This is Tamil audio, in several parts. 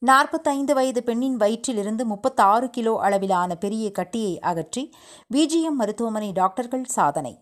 நாற்பத்தைந்து வயது பெண்ணின் வயிற்றிலிருந்து முப்பத்தாறு கிலோ அளவிலான பெரிய கட்டியை அகற்றி பிஜிஎம் மருத்துவமனை டாக்டர்கள் சாதனை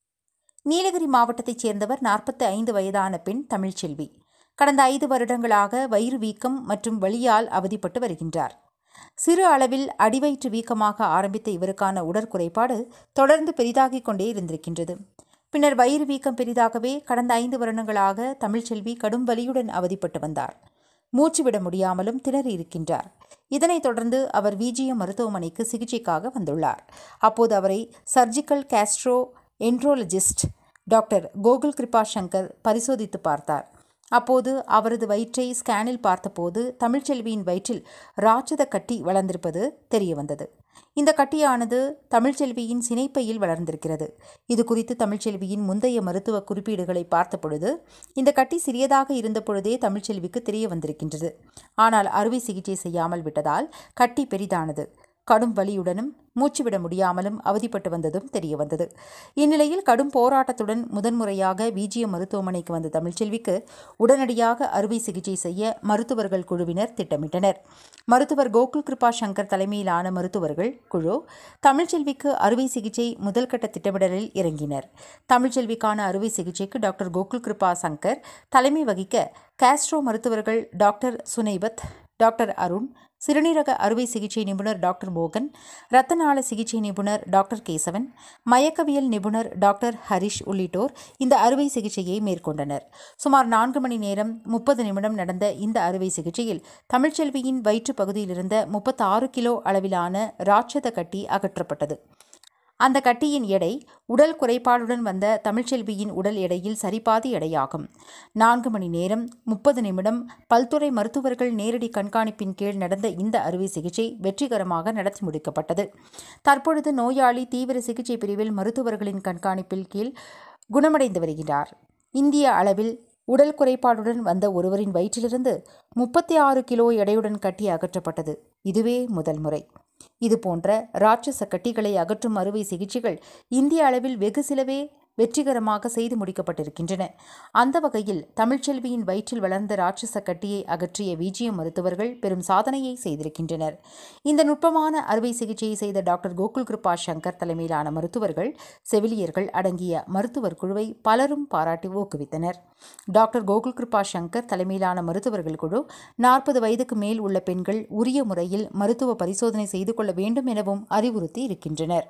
நீலகிரி மாவட்டத்தைச் சேர்ந்தவர் நாற்பத்தி ஐந்து வயதான பெண் தமிழ்ச்செல்வி கடந்த ஐந்து வருடங்களாக வயிறு வீக்கம் மற்றும் வலியால் அவதிப்பட்டு வருகின்றார் சிறு அளவில் அடிவயிற்று வீக்கமாக ஆரம்பித்த இவருக்கான உடற்குறைபாடு தொடர்ந்து பெரிதாகிக் கொண்டே இருந்திருக்கின்றது பின்னர் வயிறு வீக்கம் பெரிதாகவே கடந்த ஐந்து வருடங்களாக தமிழ்ச்செல்வி கடும் வலியுடன் அவதிப்பட்டு வந்தார் மூச்சுவிட முடியாமலும் திணறி இருக்கின்றார் இதனைத் தொடர்ந்து அவர் விஜிஎம் மருத்துவமனைக்கு சிகிச்சைக்காக வந்துள்ளார் அப்போது அவரை surgical gastroenterologist doctor Gokul Kiruba Shankar பரிசோதித்து பார்த்தார் அப்போது அவரது வயிற்றை ஸ்கேனில் பார்த்தபோது தமிழ்ச்செல்வியின் வயிற்றில் ராட்சத கட்டி வளர்ந்திருப்பது தெரியவந்தது இந்த கட்டியானது தமிழ்ச்செல்வியின் சினைப்பையில் வளர்ந்திருக்கிறது இது குறித்து தமிழ்ச்செல்வியின் முந்தைய மருத்துவ குறிப்பீடுகளை பார்த்தபொழுது இந்த கட்டி சிறியதாக இருந்த பொழுதே தமிழ்ச்செல்விக்கு தெரிய வந்திருக்கின்றது ஆனால் அறுவை சிகிச்சை செய்யாமல் விட்டதால் கட்டி பெரிதானது கடும் வலியுடனும் மூச்சுவிட முடியாமலும் அவதிப்பட்டு வந்ததும் தெரியவந்தது இந்நிலையில் கடும் போராட்டத்துடன் முதன்முறையாக விஜிஎம் மருத்துவமனைக்கு வந்த தமிழ்ச்செல்விக்கு உடனடியாக அறுவை சிகிச்சை செய்ய மருத்துவர்கள் குழுவினர் திட்டமிட்டனர் மருத்துவர் கோகுல் கிருபா சங்கர் தலைமையிலான மருத்துவர்கள் குழு தமிழ்ச்செல்விக்கு அறுவை சிகிச்சை முதல்கட்ட திட்டமிடலில் இறங்கினர் தமிழ்ச்செல்விக்கான அறுவை சிகிச்சைக்கு டாக்டர் கோகுல் கிருபா சங்கர் தலைமை வகிக்க காஸ்ட்ரோ மருத்துவர்கள் டாக்டர் சுனைபத் டாக்டர் அருண் சிறுநீரக அறுவை சிகிச்சை நிபுணர் டாக்டர் மோகன் இரத்தநாள சிகிச்சை நிபுணர் டாக்டர் கேசவன் மயக்கவியல் நிபுணர் டாக்டர் ஹரிஷ் உள்ளிட்டோர் இந்த அறுவை சிகிச்சையை மேற்கொண்டனர் சுமார் நான்கு மணி நேரம் முப்பது நிமிடம் நடந்த இந்த அறுவை சிகிச்சையில் தமிழ்ச்செல்வியின் வயிற்று பகுதியில் இருந்த முப்பத்தாறு கிலோ அளவிலான ராட்சத கட்டி அகற்றப்பட்டது அந்த கட்டியின் எடை உடல் குறைபாடுடன் வந்த தமிழ்ச்செல்வியின் உடல் எடையில் சரிபாதி எடையாகும் நான்கு மணி நேரம் முப்பது நிமிடம் பல்துறை மருத்துவர்கள் நேரடி கண்காணிப்பின் கீழ் நடந்த இந்த அறுவை சிகிச்சை வெற்றிகரமாக நடத்தி முடிக்கப்பட்டது தற்பொழுது நோயாளி தீவிர சிகிச்சை பிரிவில் மருத்துவர்களின் கண்காணிப்பில் கீழ் குணமடைந்து வருகிறார் இந்திய அளவில் உடல் குறைபாடுடன் வந்த ஒருவரின் வயிற்றிலிருந்து முப்பத்தி ஆறு கிலோ எடையுடன் கட்டி அகற்றப்பட்டது இதுவே முதல் முறை இதுபோன்ற ராட்சச கட்டிகளை அகற்றும் அறுவை சிகிச்சைகள் இந்திய அளவில் வெகு சிலவே வெற்றிகரமாக செய்து முடிக்கப்பட்டிருக்கின்றன அந்த வகையில் தமிழ்ச்செல்வியின் வயிற்றில் வளர்ந்த ராட்சச கட்டியை அகற்றிய விஜிஎம் மருத்துவர்கள் பெரும் சாதனையை செய்திருக்கின்றனர் இந்த நுட்பமான அறுவை சிகிச்சையை செய்த டாக்டர் கோகுல் கிருபா சங்கர் தலைமையிலான மருத்துவர்கள் செவிலியர்கள் அடங்கிய மருத்துவர் குழுவை பலரும் பாராட்டி ஊக்குவித்தனர் டாக்டர் கோகுல் கிருபா சங்கர் தலைமையிலான மருத்துவர்கள் குழு நாற்பது வயதுக்கு மேல் உள்ள பெண்கள் உரிய முறையில் மருத்துவ பரிசோதனை செய்து கொள்ள வேண்டும் எனவும் அறிவுறுத்தி இருக்கின்றனர்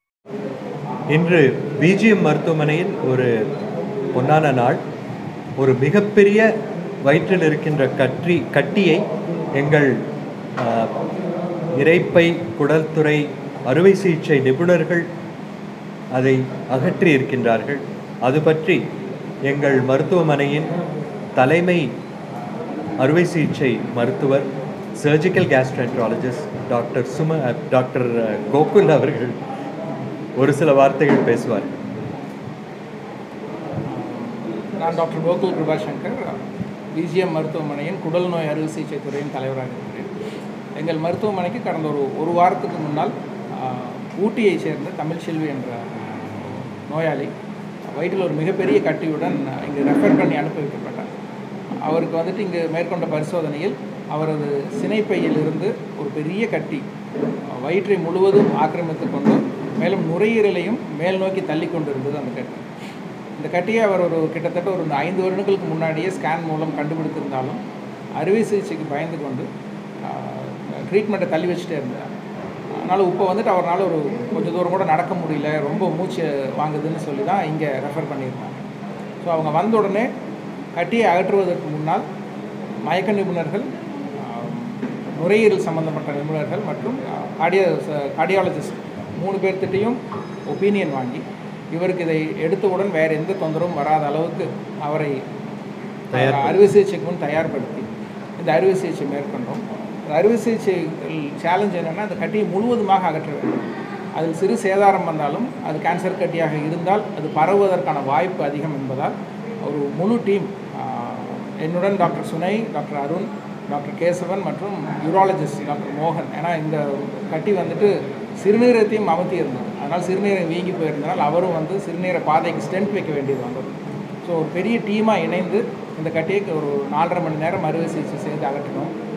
இன்று பிஜிஎம் மருத்துவமனையில் ஒரு பொன்னான நாள் ஒரு மிகப்பெரிய வயிற்றில் இருக்கின்ற கற்றி கட்டியை எங்கள் ஆஹ், இரைப்பை குடல்துறை அறுவை சிகிச்சை நிபுணர்கள் அதை அகற்றி இருக்கின்றார்கள் அது பற்றி எங்கள் மருத்துவமனையின் தலைமை அறுவை சிகிச்சை மருத்துவர் சர்ஜிக்கல் கேஸ்ட்ரென்ட்ராலஜிஸ்ட் டாக்டர் சும டாக்டர் கோகுல் அவர்கள் ஒரு சில வார்த்தைகள் பேசுவார் நான் டாக்டர் கோகுல் கிருபா சங்கர் பிஜிஎம் மருத்துவமனையின் குடல் நோய் அறுவை சிகிச்சை துறையின் தலைவராக இருக்கிறேன் எங்கள் மருத்துவமனைக்கு கடந்த ஒரு ஒரு வாரத்துக்கு முன்னால் ஆஹ், ஊட்டியை சேர்ந்த தமிழ்செல்வி என்ற நோயாளி வயிற்றில் ஒரு மிகப்பெரிய கட்டியுடன் இங்கு ரெஃபர் பண்ணி அனுப்பி வைக்கப்பட்டார் அவருக்கு வந்துட்டு இங்கு மேற்கொண்ட பரிசோதனையில் அவரது சினைப்பையில் இருந்து ஒரு பெரிய கட்டி வயிற்றை முழுவதும் ஆக்கிரமித்து கொண்டு மேலும் நுரையீரலையும் மேல் நோக்கி தள்ளி கொண்டு இருந்தது அந்த கட்டி இந்த கட்டியை அவர் ஒரு கிட்டத்தட்ட ஒரு ஐந்து வருடங்களுக்கு முன்னாடியே ஸ்கேன் மூலம் கண்டுபிடித்திருந்தாலும் அறுவை சிகிச்சைக்கு பயந்து கொண்டு ட்ரீட்மெண்ட்டை தள்ளி வச்சுட்டே இருந்தார் அதனால் இப்போ வந்துட்டு அவரால் ஒரு கொஞ்சம் தூரம் கூட நடக்க முடியல ரொம்ப மூச்சு வாங்குதுன்னு சொல்லி தான் இங்கே ரெஃபர் பண்ணியிருந்தாங்க ஸோ அவங்க வந்த உடனே கட்டியை அகற்றுவதற்கு முன்னால் மயக்க நிபுணர்கள் ஆஹ், நுரையீரல் சம்பந்தப்பட்ட நிபுணர்கள் மற்றும் கார்டியோ கார்டியாலஜிஸ்ட் மூணு பேர்த்திட்டையும் ஒப்பீனியன் வாங்கி இவருக்கு இதை எடுத்தவுடன் வேறு எந்த தொந்தரவும் வராத அளவுக்கு அவரை தயார் அறுவை சிகிச்சைக்கு முன் தயார்படுத்தி இந்த அறுவை சிகிச்சை மேற்கொண்டோம் இந்த அறுவை சிகிச்சை சேலஞ்ச் என்னென்னா அந்த கட்டியை முழுவதுமாக அகற்ற வேண்டும் அதில் சிறு சேதாரம் வந்தாலும் அது கேன்சர் கட்டியாக இருந்தால் அது பரவுவதற்கான வாய்ப்பு அதிகம் என்பதால் ஒரு முழு டீம் என்னுடன் டாக்டர் சுனை டாக்டர் அருண் டாக்டர் கேசவன் மற்றும் யூராலஜிஸ்ட் டாக்டர் மோகன் ஏன்னா இந்த கட்டி வந்துட்டு சிறுநீரகத்தையும் அமர்த்தி இருந்தது அதனால் சிறுநீரகம் வீங்கி போயிருந்தனால் அவரும் வந்து சிறுநீர பாதைக்கு ஸ்டென்ட் வைக்க வேண்டியது வந்தது ஸோ ஒரு பெரிய டீமாக இணைந்து இந்த கட்டியை ஒரு நாலரை மணி நேரம் அறுவை சிகிச்சை செய்து அகற்றினோம்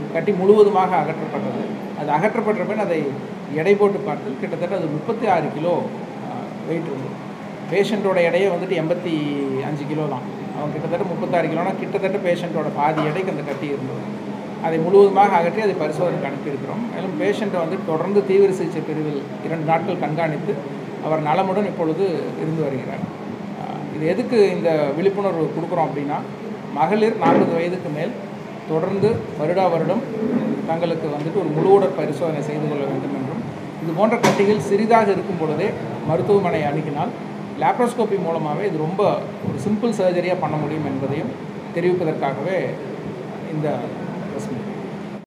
கட்டி முழுவதுமாக அகற்றப்பட்டது அது அகற்றப்பட்ட பின் அதை எடை போட்டு பார்த்து கிட்டத்தட்ட அது முப்பத்தி ஆறு கிலோ வெயிட் இருந்தது பேஷண்ட்டோட எடையே வந்துட்டு எண்பத்தி அஞ்சு கிலோ தான் அவன் கிட்டத்தட்ட முப்பத்தாறு கிலோனா கிட்டத்தட்ட பேஷண்ட்டோட பாதி எடைக்கு அந்த கட்டி இருந்தது அதை முழுவதுமாக அகற்றி அதை பரிசோதனைக்கு அனுப்பியிருக்கிறோம் மேலும் பேஷண்ட்டை வந்து தொடர்ந்து தீவிர சிகிச்சை பிரிவில் இரண்டு நாட்கள் கண்காணித்து அவர் நலமுடன் இப்பொழுது இருந்து வருகிறார் ஆஹ் இது எதுக்கு இந்த விழிப்புணர்வு கொடுக்குறோம் அப்படின்னா மகளிர் நாற்பது வயதுக்கு மேல் தொடர்ந்து வருடா வருடம் தங்களுக்கு வந்துட்டு ஒரு முழு உடற் பரிசோதனை செய்து கொள்ள வேண்டும் என்றும் இது போன்ற கட்டிகள் சிறிதாக இருக்கும் பொழுதே மருத்துவமனை அணுகினால் லேப்ரோஸ்கோபி மூலமாகவே இது ரொம்ப ஒரு சிம்பிள் சர்ஜரியாக பண்ண முடியும் என்பதையும் தெரிவிப்பதற்காகவே இந்த press meet.